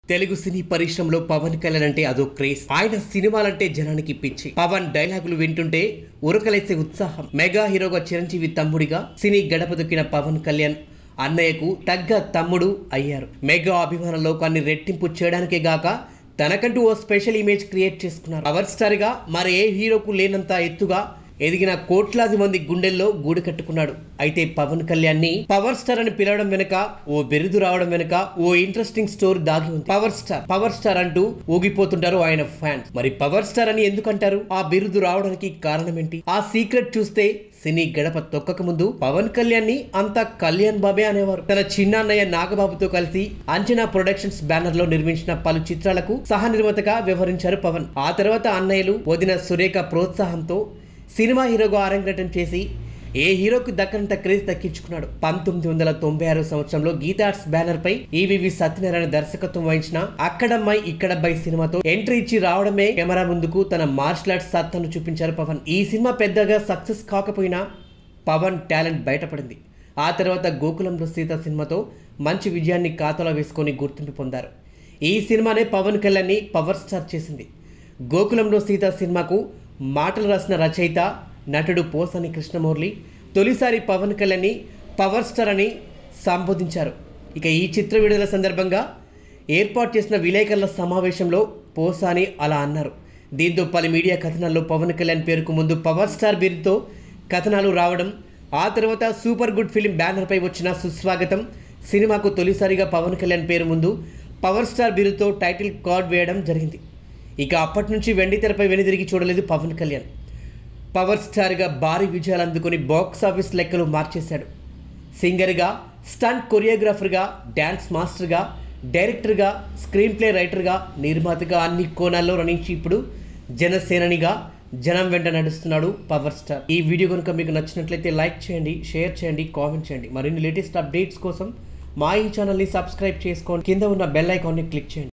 తెలుగు సినీ పరిశ్రమలో పవన్ కళ్యాణ్ అంటే అదో క్రేజ్ ఆయన సినిమాలంటే జనానికి పిచ్చి పవన్ డైలాగులు వింటుంటే ఉరకలేసే ఉత్సాహం మెగా హీరోగా చిరంజీవి తమ్ముడిగా సినీ గడప దొక్కిన పవన్ కళ్యాణ్ అన్నయ్యకు తగ్గ తమ్ముడు అయ్యారు మెగా అభిమాన లోకాన్ని రెట్టింపు చేయడానికే గాక తనకంటూ ఓ స్పెషల్ ఇమేజ్ క్రియేట్ చేసుకున్నారు పవర్ స్టార్ గా మరి ఏ హీరోకు లేనంత ఎత్తుగా ఎదిగిన కోట్లాది మంది గుండెల్లో గూడు కట్టుకున్నాడు అయితే పవన్ కళ్యాణ్ ని పవర్ స్టార్ అని పిలవడం వెనుక ఓ బిరుదు రావడం వెనుక ఓ ఇంట్రెస్టింగ్ స్టోరీ దాగి ఉంది పవర్ స్టార్ పవర్ స్టార్ అంటూ ఊగిపోతుంటారు ఆయన ఫ్యాన్స్ మరి పవర్ స్టార్ అని ఎందుకంటారు ఆ బిరుదు రావడానికి కారణం ఏంటి ఆ సీక్రెట్ చూస్తే సినీ గడప తొక్కక ముందు పవన్ కళ్యాణ్ ని అంతా కళ్యాణ్ బాబే అనేవారు తన చిన్నాన్నయ్య నాగబాబుతో కలిసి అంజనా ప్రొడక్షన్స్ బ్యానర్ లో నిర్మించిన పలు చిత్రాలకు సహ నిర్మాతగా వ్యవహరించారు పవన్ ఆ తర్వాత అన్నయ్యలు వదిన సురేఖ ప్రోత్సాహంతో సినిమా హీరోగా అరంగేటం చేసి ఏ హీరోకి దక్కనంత క్రేజ్ దక్కించుకున్నాడు పంతొమ్మిది వందల తొంభై ఆరు సంవత్సరంలో గీతార్ట్స్ బ్యానర్ పై ఈవివి సత్యనారాయణ దర్శకత్వం వహించిన అక్కడమ్మాయి ఇక్కడబ్బాయి సినిమాతో ఎంట్రీ ఇచ్చి రావడమే కెమెరా ముందుకు తన మార్షల్ ఆర్ట్స్ సత్తను చూపించారు పవన్ ఈ సినిమా పెద్దగా సక్సెస్ కాకపోయినా పవన్ టాలెంట్ బయటపడింది ఆ తర్వాత గోకులంలో సీత సినిమాతో మంచి విజయాన్ని ఖాతాలో వేసుకొని గుర్తింపు పొందారు ఈ సినిమానే పవన్ కళ్యాణ్ని పవర్ స్టార్ చేసింది గోకులంలో సీత సినిమాకు మాటలు రాసిన రచయిత నటుడు పోసాని కృష్ణమూర్లి తొలిసారి పవన్ కళ్యాణ్ని పవర్ స్టార్ అని సంబోధించారు ఇక ఈ చిత్ర విడుదల సందర్భంగా ఏర్పాటు చేసిన విలేకరుల సమావేశంలో పోసాని అలా అన్నారు దీంతో పలు మీడియా కథనాల్లో పవన్ కళ్యాణ్ పేరుకు ముందు పవర్ స్టార్ బిరుదుతో కథనాలు రావడం ఆ తర్వాత సూపర్ గుడ్ ఫిలిం బ్యానర్పై వచ్చిన సుస్వాగతం సినిమాకు తొలిసారిగా పవన్ కళ్యాణ్ పేరు ముందు పవర్ స్టార్ బిరుదుతో టైటిల్ కార్డ్ వేయడం జరిగింది ఇక అప్పటి నుంచి వెండి తెరపై వెనుదిరిగి చూడలేదు పవన్ కళ్యాణ్ పవర్ స్టార్గా భారీ విజయాలు అందుకొని బాక్స్ ఆఫీస్ లెక్కలు మార్చేశాడు సింగర్గా స్టంట్ కొరియోగ్రాఫర్గా డ్యాన్స్ మాస్టర్గా డైరెక్టర్గా స్క్రీన్ ప్లే రైటర్గా నిర్మాతగా అన్ని కోణాల్లో రణించి ఇప్పుడు జనసేననిగా జనం వెంట నడుస్తున్నాడు పవర్ స్టార్ ఈ వీడియో కనుక మీకు నచ్చినట్లయితే లైక్ చేయండి షేర్ చేయండి కామెంట్ చేయండి మరిన్ని లేటెస్ట్ అప్డేట్స్ కోసం మా ఈ ఛానల్ని సబ్స్క్రైబ్ చేసుకోండి కింద ఉన్న బెల్ ఐకాన్ని క్లిక్ చేయండి